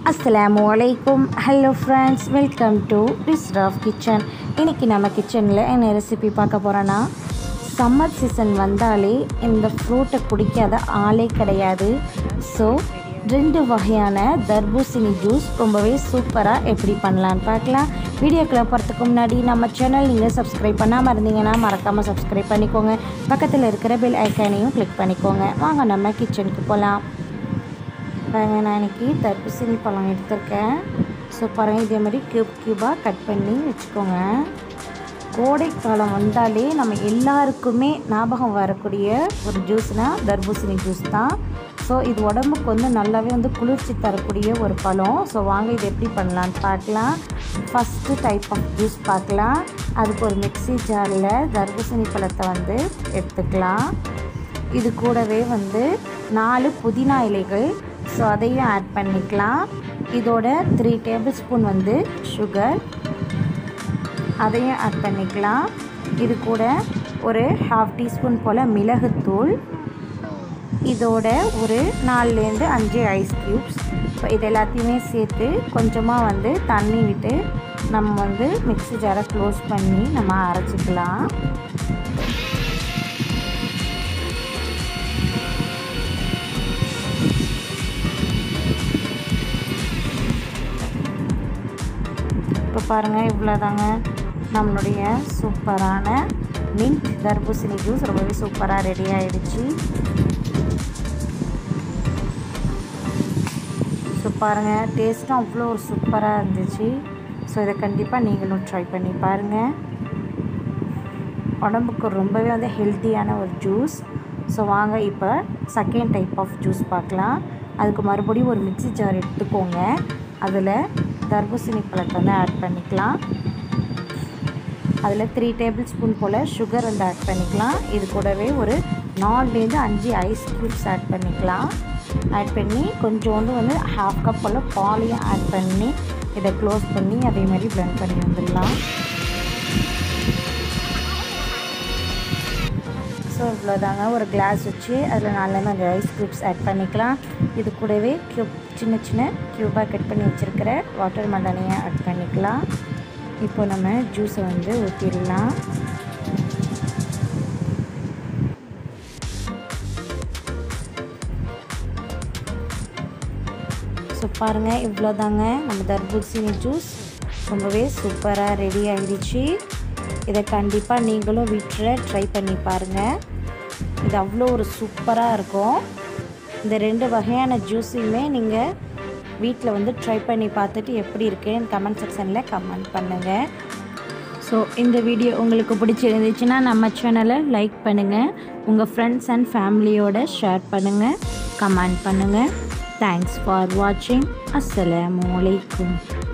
அஸ்ஸலாமு அலைக்கும் hello friends welcome to ரிஸ்ராஃப் கிச்சன் இன்றைக்கி நம்ம கிச்சனில் என்ன ரெசிபி பார்க்க போகிறோன்னா சம்மர் சீசன் வந்தாலே இந்த ஃப்ரூட்டை குடிக்காத ஆளே கிடையாது ஸோ ரெண்டு வகையான தர்பூசணி ஜூஸ் ரொம்பவே சூப்பராக எப்படி பண்ணலான்னு பார்க்கலாம் வீடியோக்குள்ள போகிறதுக்கு முன்னாடி நம்ம சேனல் நீங்கள் சப்ஸ்கிரைப் பண்ணாமல் இருந்தீங்கன்னா மறக்காமல் சப்ஸ்கிரைப் பண்ணிக்கோங்க பக்கத்தில் இருக்கிற பெல் ஐக்கானையும் கிளிக் பண்ணிக்கோங்க வாங்க நம்ம கிச்சனுக்கு போகலாம் பாருங்க நான் இன்னைக்கு தர்பூசணி பழம் எடுத்திருக்கேன் ஸோ பாருங்கள் இதே மாதிரி க்யூப் க்யூபாக கட் பண்ணி வச்சுக்கோங்க கோடைக்காலம் வந்தாலே நம்ம எல்லாருக்குமே ஞாபகம் வரக்கூடிய ஒரு ஜூஸ்னால் தர்பூசணி ஜூஸ் தான் ஸோ இது உடம்புக்கு வந்து நல்லாவே வந்து குளிர்ச்சி தரக்கூடிய ஒரு பழம் ஸோ வாங்க இது எப்படி பண்ணலான்னு பார்க்கலாம் ஃபஸ்ட்டு டைப் ஆஃப் ஜூஸ் பார்க்கலாம் அதுக்கு ஒரு மிக்ஸி ஜாரில் தர்பூசணி பழத்தை வந்து எடுத்துக்கலாம் இது கூடவே வந்து நாலு புதினா இலைகள் ஸோ அதையும் ஆட் பண்ணிக்கலாம் இதோட த்ரீ டேபிள் ஸ்பூன் வந்து சுகர் அதையும் ஆட் பண்ணிக்கலாம் இது கூட ஒரு ஹாஃப் டீஸ்பூன் போல் மிளகுத்தூள் இதோட ஒரு நாலுலேருந்து அஞ்சு ஐஸ் க்யூப்ஸ் இப்போ இது எல்லாத்தையுமே சேர்த்து கொஞ்சமாக வந்து தண்ணி விட்டு நம்ம வந்து மிக்ஸி ஜாரை க்ளோஸ் பண்ணி நம்ம அரைச்சிக்கலாம் இப்போ பாருங்கள் இவ்வளோதாங்க நம்மளுடைய சூப்பரான மின்ட் தர்பூசணி ஜூஸ் ரொம்பவே சூப்பராக ரெடி ஆகிடுச்சு ஸோ பாருங்கள் டேஸ்ட்டும் அவ்வளோ ஒரு சூப்பராக இருந்துச்சு ஸோ இதை கண்டிப்பாக நீங்களும் ட்ரை பண்ணி பாருங்கள் உடம்புக்கு ரொம்பவே வந்து ஹெல்த்தியான ஒரு ஜூஸ் ஸோ வாங்க இப்போ செகண்ட் டைப் ஆஃப் ஜூஸ் பார்க்கலாம் அதுக்கு மறுபடியும் ஒரு மிக்ஸி ஜார் எடுத்துக்கோங்க அதில் தர்பூசணி பழத்தை வந்து ஆட் பண்ணிக்கலாம் அதில் த்ரீ டேபிள் ஸ்பூன் போல் சுகர் வந்து ஆட் பண்ணிக்கலாம் இது கூடவே ஒரு நாலுலேருந்து அஞ்சு ஐஸ் க்யூப்ஸ் ஆட் பண்ணிக்கலாம் ஆட் பண்ணி கொஞ்சோண்டு வந்து ஹாஃப் கப் போல் பாலையும் ஆட் பண்ணி இதை க்ளோஸ் பண்ணி அதே மாதிரி ப்ளெண்ட் பண்ணி வந்துடலாம் ஸோ இவ்வளோதாங்க ஒரு கிளாஸ் வச்சு அதில் நாலுலேருந்து அஞ்சு ஐஸ் க்யூப்ஸ் ஆட் பண்ணிக்கலாம் இது கூடவே க்யூப் சின்ன சின்ன க்யூபாக கட் பண்ணி வச்சுருக்கிற வாட்டர் மெலனையை ஆட் பண்ணிக்கலாம் இப்போ நம்ம ஜூஸை வந்து ஊற்றிடலாம் ஸோ பாருங்கள் இவ்வளோதாங்க நம்ம தர்பூசணி ஜூஸ் ரொம்பவே சூப்பராக ரெடி ஆகிடுச்சு இதை கண்டிப்பாக நீங்களும் வீட்டில் ட்ரை பண்ணி பாருங்கள் இது அவ்வளோ ஒரு சூப்பராக இருக்கும் இந்த ரெண்டு வகையான ஜூஸையுமே நீங்கள் வீட்டில் வந்து ட்ரை பண்ணி பார்த்துட்டு எப்படி இருக்குன்னு கமெண்ட் செக்ஷனில் கமெண்ட் பண்ணுங்கள் ஸோ இந்த வீடியோ உங்களுக்கு பிடிச்சிருந்துச்சுன்னா நம்ம சேனலை லைக் பண்ணுங்கள் உங்கள் ஃப்ரெண்ட்ஸ் அண்ட் ஃபேமிலியோட ஷேர் பண்ணுங்கள் கமெண்ட் பண்ணுங்கள் தேங்க்ஸ் ஃபார் வாட்சிங் அஸ்ஸலாமு அலைக்கும்